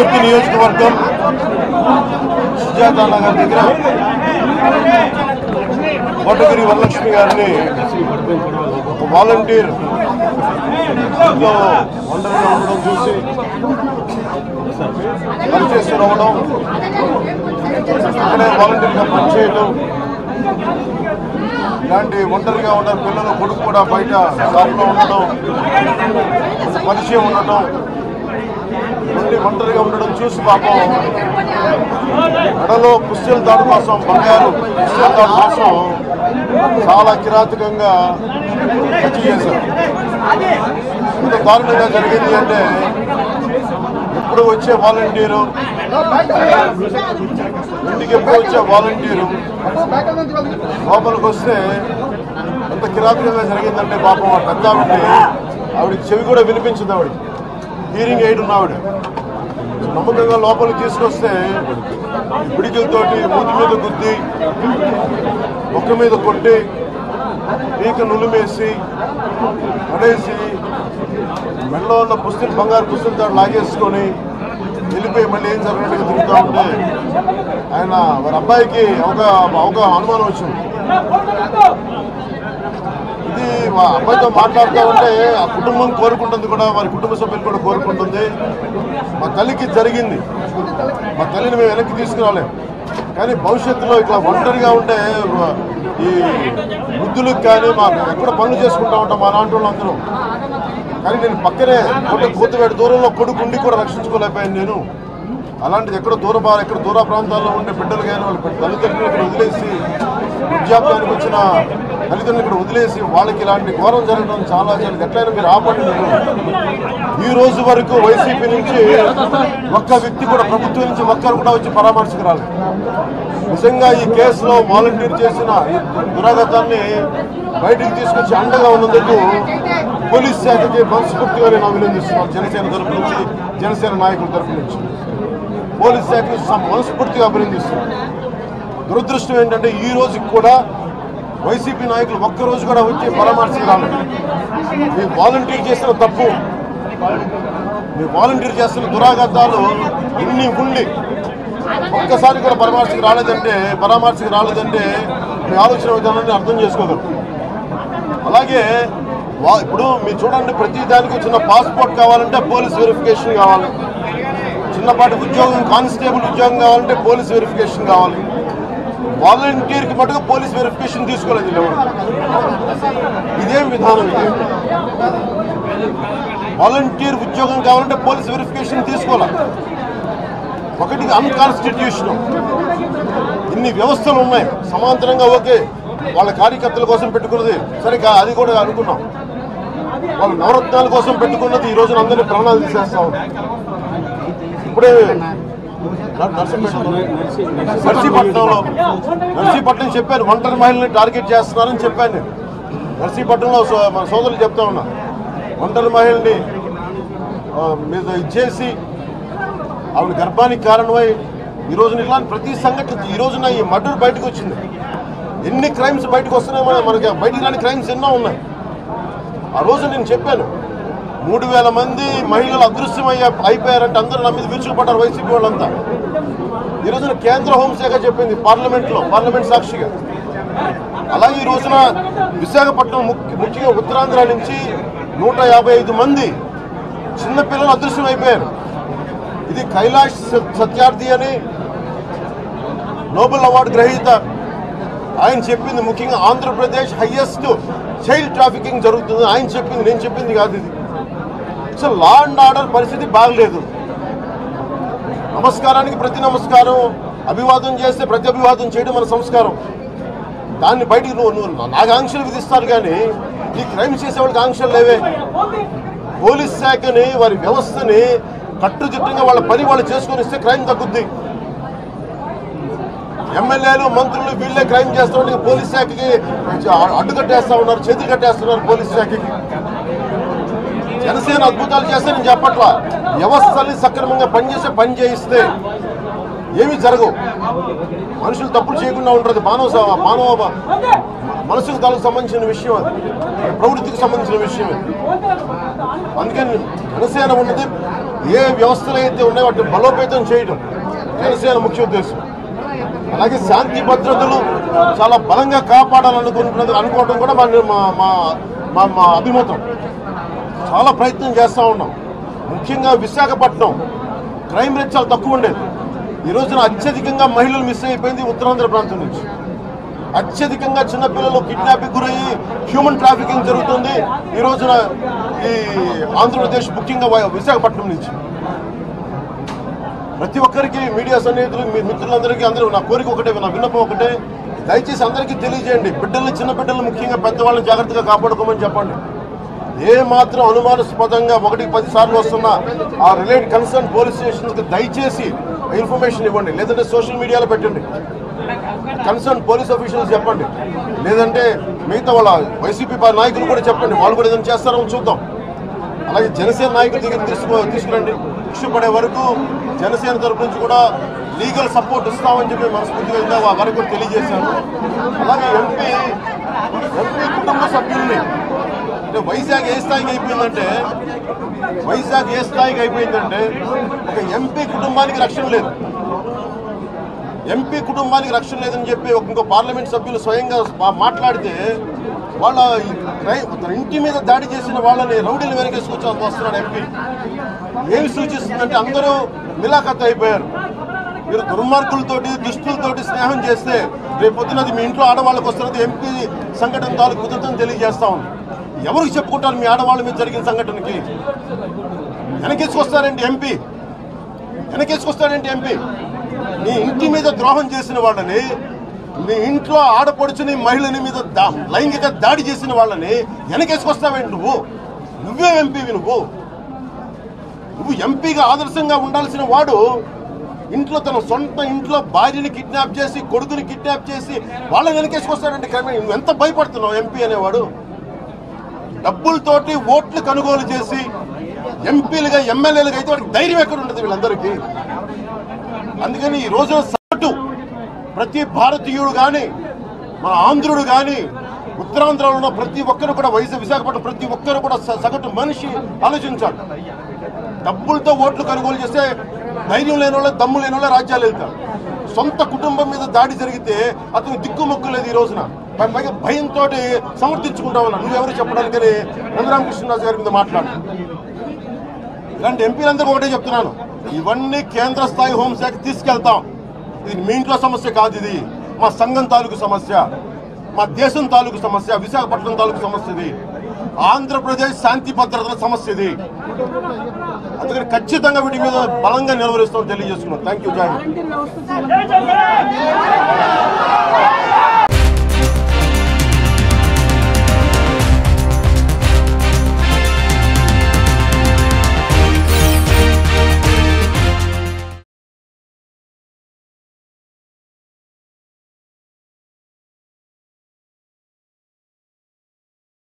తుంగతుర్తి నియోజకవర్గం సుజాత నగర్ దగ్గర కోటగిరి వరలక్ష్మి గారిని ఒక వాలంటీర్ ఇంట్లో ఒంటరిగా ఉండడం చూసి పనిచేస్తూ రావడం ఇక్కడే వాలంటీర్గా పనిచేయడం ఇలాంటి ఒంటరిగా ఉన్న పిల్లలు కొడుకు కూడా బయట షాప్లో ఉండడం కొంచెం పరిచయం ఉండటం ఉండి ఒంటరిగా ఉండడం చూసి పాపం మెడలో కుస్తీల దాడు కోసం బంగారు కుస్తీల దాడు కోసం చాలా కిరాతకంగా హత్య చేశారు ఇంత దారుణంగా జరిగింది అంటే ఎప్పుడు వచ్చే వాలంటీరు ఇంటికి ఎప్పుడు వచ్చే వాలంటీరు లోపలికి వస్తే ఎంత కిరాతకంగా జరిగిందంటే పాపం ఆ పెద్ద ఆవిడ ఆవిడకి చెవి కూడా వినిపించదు ఆవిడ హీరింగ్ ఎయిడ్ ఉన్న ఆవిడ నమ్మకంగా లోపలికి తీసుకొస్తే పిడికిలతోటి మూతి మీద గుద్ది ఒక్క మీద కొట్టి పీక నులిమేసి పడేసి మెడలో ఉన్న పుస్తలు బంగారు పుస్తలతో లాగేసుకొని వెళ్ళిపోయి మళ్ళీ ఏం జరగనట్టుగా తిరుగుతూ ఉంటే ఆయన వారి అబ్బాయికి ఒక ఒక అనుమానం వచ్చింది ఇది మా అబ్బాయితో మాట్లాడుతూ ఉంటే ఆ కుటుంబం కోరుకుంటుంది కూడా వారి కుటుంబ సభ్యులు కూడా కోరుకుంటుంది మా తల్లికి జరిగింది మా తల్లిని మేము వెనక్కి తీసుకురాలేం కానీ భవిష్యత్తులో ఇట్లా ఒంటరిగా ఉంటే ఈ వృద్ధులకు కానీ మాకు ఎక్కడ పనులు చేసుకుంటా ఉంటాం మా నాటి వాళ్ళందరూ కానీ నేను పక్కనే కొట్ట కూతువేడు దూరంలో కొడుకుండి కూడా రక్షించుకోలేకపోయాను నేను అలాంటిది ఎక్కడ దూర భా- ఎక్కడ దూర ప్రాంతాల్లో ఉండే బిడ్డలు కానీ వాళ్ళ బిడ్డ- తల్లిదండ్రులు ఇక్కడ వదిలేసి వృద్ధాప్యానికి వచ్చిన తల్లిదండ్రులు ఇక్కడ వదిలేసి వాళ్ళకి ఇలాంటి ఘోరం జరగడం చాలా చాలా ఎట్లయినా మీరు ఆపండి మీరు ఈ రోజు వరకు వైసీపీ నుంచి ఒక్క వ్యక్తి కూడా ప్రభుత్వం నుంచి ఒక్కరు కూడా వచ్చి పరామర్శకు రాలేదు నిజంగా ఈ కేసులో వాలంటీర్ చేసిన ఈ దురాగతాన్ని బయటికి తీసుకొచ్చి అండగా ఉన్నందుకు పోలీస్ శాఖకి మనస్ఫూర్తిగా నేను అభినందిస్తున్నాను జనసేన తరపు నుంచి జనసేన నాయకుల తరపు నుంచి పోలీస్ శాఖని స- మనస్ఫూర్తిగా అభినందిస్తున్నాను దురదృష్టం ఏంటంటే ఈ రోజుకి కూడా వైసీపీ నాయకులు ఒక్కరోజు కూడా వచ్చి పరామర్శకు రాలేదు మీ వాలంటీర్ చేసిన తప్పు మీ వాలంటీర్ చేస్తున్న దురాఘాతాలు ఇన్ని ఉండి ఒక్కసారి కూడా పరామర్శకు రాలేదంటే పరామర్శకు రాలేదంటే మీ ఆలోచన విధానాన్ని అర్థం చేసుకోగలరు అలాగే వా- ఇప్పుడు మీరు చూడండి ప్రతి దానికి చిన్న పాస్పోర్ట్ కావాలంటే పోలీస్ వెరిఫికేషన్ కావాలి చిన్నపాటి ఉద్యోగం కానిస్టేబుల్ ఉద్యోగం కావాలంటే పోలీస్ వెరిఫికేషన్ కావాలి వాలంటీర్కి మటుకు పోలీస్ వెరిఫికేషన్ తీసుకోలేదు వీళ్ళు ఎవరు. ఇదేం విధానం ఇది వాలంటీర్ ఉద్యోగం కావాలంటే పోలీస్ వెరిఫికేషన్ తీసుకోవాలి ఒకటి అన్కాన్స్టిట్యూషన్ ఇన్ని వ్యవస్థలు ఉన్నాయి సమాంతరంగా ఓకే వాళ్ళ కార్యకర్తల కోసం పెట్టుకున్నది సరే కా- అది కూడా అనుకున్నాం వాళ్ళ నవరత్నాల కోసం పెట్టుకున్నది ఈ రోజున అందరినీ ప్రాణాలు తీసేస్తా ఉంది ఇప్పుడే న- నర్సంపేటలో నర్సీపట్నంలో నర్సీపట్నం చెప్పాను ఒంటరి మహిళని టార్గెట్ చేస్తున్నారని చెప్పాను నేను నర్సీపట్నంలో సో- మన సోదరులు చెప్తా ఉన్నా ఒంటరి మహిళని ఆ, మీద ఇచ్చేసి ఆవిడ గర్భానికి కారణమై ఈ రోజున ఇలాంటి ప్రతి సంఘటన ఈ రోజున ఈ మర్డర్ బయటకు వచ్చింది ఎన్ని క్రైమ్స్ బయటకు వస్తున్నాయో మన- మనకి బయటికి రాని క్రైమ్స్ ఎన్నో ఉన్నాయి ఆ రోజు నేను చెప్పాను మూడు వేల మంది మహిళలు అదృశ్యమయ్యా అయిపోయారంటే అందరూ నా మీద విరుచుకుపడ్డారు వైసీపీ వాళ్ళంతా ఈ రోజున కేంద్ర హోంశాఖ చెప్పింది పార్లమెంట్లో పార్లమెంట్ సాక్షిగా అలాగే ఈ రోజున విశాఖపట్నం ముఖ్య- ముఖ్యంగా ఉత్తరాంధ్ర నుంచి నూట యాభై ఐదు మంది చిన్నపిల్లలు అదృశ్యం అయిపోయారు ఇది కైలాష్ స- సత్యార్థి అని నోబెల్ అవార్డు గ్రహీత ఆయన చెప్పింది ముఖ్యంగా ఆంధ్రప్రదేశ్ హైయెస్ట్ చైల్డ్ ట్రాఫికింగ్ జరుగుతుంది ఆయన చెప్పింది నేను చెప్పింది కాదు ఇది సో లా అండ్ ఆర్డర్ పరిస్థితి బాగలేదు నమస్కారానికి ప్రతి నమస్కారం అభివాదం చేస్తే ప్రతి అభివాదం చేయడం మన సంస్కారం దాన్ని బయటికి నువ్వు నువ్వు నాకు ఆంక్షలు విధిస్తారు కానీ ఈ క్రైమ్ చేసే వాళ్ళకి ఆంక్షలు లేవే పోలీస్ శాఖని వారి వ్యవస్థని కట్టుదిట్టంగా వాళ్ళ పని వాళ్ళు చేసుకొని ఇస్తే క్రైమ్ తగ్గుద్ది ఎమ్మెల్యేలు మంత్రులు వీళ్ళే క్రైమ్ చేస్తూ ఉంటే పోలీస్ శాఖకి అడ్డు కట్టేస్తా ఉన్నారు చేతులు కట్టేస్తున్నారు పోలీస్ శాఖకి జనసేన అద్భుతాలు చేస్తే నేను చెప్పట్లా వ్యవస్థల్ని సక్రమంగా పనిచేసే పని చేయిస్తే ఏమీ జరగవు మనుషులు తప్పులు చేయకుండా ఉంటుంది మానవ స- మానవ మనసుకు తలకు సంబంధించిన విషయం అది ప్రవృత్తికి సంబంధించిన విషయం అది అందుకని జనసేన ఉన్నది ఏ వ్యవస్థలు అయితే ఉన్నాయో వాటిని బలోపేతం చేయడం జనసేన ముఖ్య ఉద్దేశం అలాగే శాంతి భద్రతలు చాలా బలంగా కాపాడాలనుకుంటున్నది అనుకోవడం కూడా మన మా- మా మా మా అభిమతం చాలా ప్రయత్నం చేస్తూ ఉన్నాం ముఖ్యంగా విశాఖపట్నం క్రైమ్ రేట్ చాలా తక్కువ ఉండేది ఈ రోజున అత్యధికంగా మహిళలు మిస్ అయిపోయింది ఉత్తరాంధ్ర ప్రాంతం నుంచి అత్యధికంగా చిన్నపిల్లలు కిడ్నాపింగ్ గురయ్యి హ్యూమన్ ట్రాఫికింగ్ జరుగుతుంది ఈ రోజున ఈ ఆంధ్రప్రదేశ్ ముఖ్యంగా వ- విశాఖపట్నం నుంచి ప్రతి ఒక్కరికి మీడియా సన్నిహితులు మీ మిత్రులందరికీ అందరూ నా కోరిక ఒకటే నా విన్నపం ఒకటే దయచేసి అందరికీ తెలియజేయండి బిడ్డల్ని చిన్న బిడ్డలు ముఖ్యంగా పెద్దవాళ్ళని జాగ్రత్తగా కాపాడుకోమని చెప్పండి ఏ మాత్రం అనుమానాస్పదంగా ఒకటికి పది సార్లు వస్తున్న ఆ రిలేటెడ్ కన్సర్న్ పోలీస్ స్టేషన్స్కి దయచేసి ఇన్ఫర్మేషన్ ఇవ్వండి లేదంటే సోషల్ మీడియాలో పెట్టండి కన్సర్న్ పోలీస్ ఆఫీషియల్స్ చెప్పండి లేదంటే మిగతా వాళ్ళ వైసీపీ నాయకులు కూడా చెప్పండి వాళ్ళు కూడా ఏదైనా చేస్తారో చూద్దాం అలాగే జనసేన నాయకుల దగ్గర తీసుకో తీసుకురండి ఇష్టపడే వరకు జనసేన తరపు నుంచి కూడా లీగల్ సపోర్ట్ ఇస్తామని చెప్పి మనస్ఫూర్తిగా ఇందా వరకు కూడా తెలియజేశాను అలాగే ఎంపీ ఎంపీ కుటుంబ సభ్యుల్ని అంటే వైజాగ్ ఏ స్థాయికి అయిపోయిందంటే వైజాగ్ ఏ స్థాయికి అయిపోయిందంటే ఒక ఎంపీ కుటుంబానికి రక్షణ లేదు ఎంపీ కుటుంబానికి రక్షణ లేదని చెప్పి ఒక ఇంకో పార్లమెంట్ సభ్యులు స్వయంగా మా- మాట్లాడితే వాళ్ళ ఈ క్రై- తన ఇంటి మీద దాడి చేసిన వాళ్ళని రౌడీలు వెనకేసుకొచ్చి వస్తున్నాడు ఎంపీ ఏమి సూచిస్తుందంటే అందరూ మిలాఖత్ అయిపోయారు మీరు దుర్మార్గులతోటి దుష్టులతోటి స్నేహం చేస్తే రేపు పొద్దున అది మీ ఇంట్లో ఆడవాళ్ళకి వస్తున్నది ఎంపీ సంఘటన తాలూకు కుదరదని తెలియజేస్తా ఉంది ఎవరికి చెప్పుకుంటారు మీ ఆడవాళ్ళ మీద జరిగిన సంఘటనకి వెనకేసుకొస్తారండి ఎంపీ వెనకేసుకొస్తాడంటే ఎంపీ నీ ఇంటి మీద ద్రోహం చేసిన వాళ్ళని నీ ఇంట్లో ఆడపడుచుని మహిళని మీద దా- లైంగిక దాడి చేసిన వాళ్ళని వెనకేసుకొస్తావేంటి నువ్వు నువ్వే ఎంపీవి నువ్వు నువ్వు ఎంపీగా ఆదర్శంగా ఉండాల్సిన వాడు ఇంట్లో తన సొంత ఇంట్లో భార్యని కిడ్నాప్ చేసి కొడుకుని కిడ్నాప్ చేసి వాళ్ళని వెనకేసుకొస్తాడంటే క్రమేణా నువ్వు ఎంత భయపడుతున్నావు ఎంపీ అనేవాడు డబ్బులతోటి ఓట్లు కొనుగోలు చేసి ఎంపీలుగా ఎమ్మెల్యేలుగా అయితే వాడికి ధైర్యం ఎక్కడ ఉంటుంది వీళ్ళందరికీ అందుకని ఈ రోజున సగటు ప్రతి భారతీయుడు కానీ మన ఆంధ్రుడు కానీ ఉత్తరాంధ్రలో ఉన్న ప్రతి ఒక్కరు కూడా వైజాగ్ విశాఖపట్నం ప్రతి ఒక్కరు కూడా స- సగటు మనిషి ఆలోచించాలి డబ్బులతో ఓట్లు కొనుగోలు చేస్తే ధైర్యం లేని వాళ్ళ దమ్ము లేని వాళ్ళ రాజ్యాలు వెళ్తారు సొంత కుటుంబం మీద దాడి జరిగితే అతను దిక్కుమొక్కు లేదు ఈ రోజున పై- పైగా భయంతో సమర్థించుకుంటా ఉన్నా నువ్వెవరు చెప్పడానికని రఘురామకృష్ణరాజు గారి మీద మాట్లాడు ఇలాంటి ఎంపీలందరూ ఒకటే చెప్తున్నాను ఇవన్నీ కేంద్ర స్థాయి హోంశాఖ తీసుకెళ్తాం ఇది మీ ఇంట్లో సమస్య కాదు ఇది మా సంఘం తాలూకు సమస్య మా దేశం తాలూకు సమస్య విశాఖపట్నం తాలూకు సమస్య ఇది ఆంధ్రప్రదేశ్ శాంతి భద్రతల సమస్య ఇది అందుకని ఖచ్చితంగా వీటి మీద బలంగా నిలవరిస్తాం తెలియజేసుకున్నాం థ్యాంక్ యూ జాయ్ శాంతి వ్యవస్థ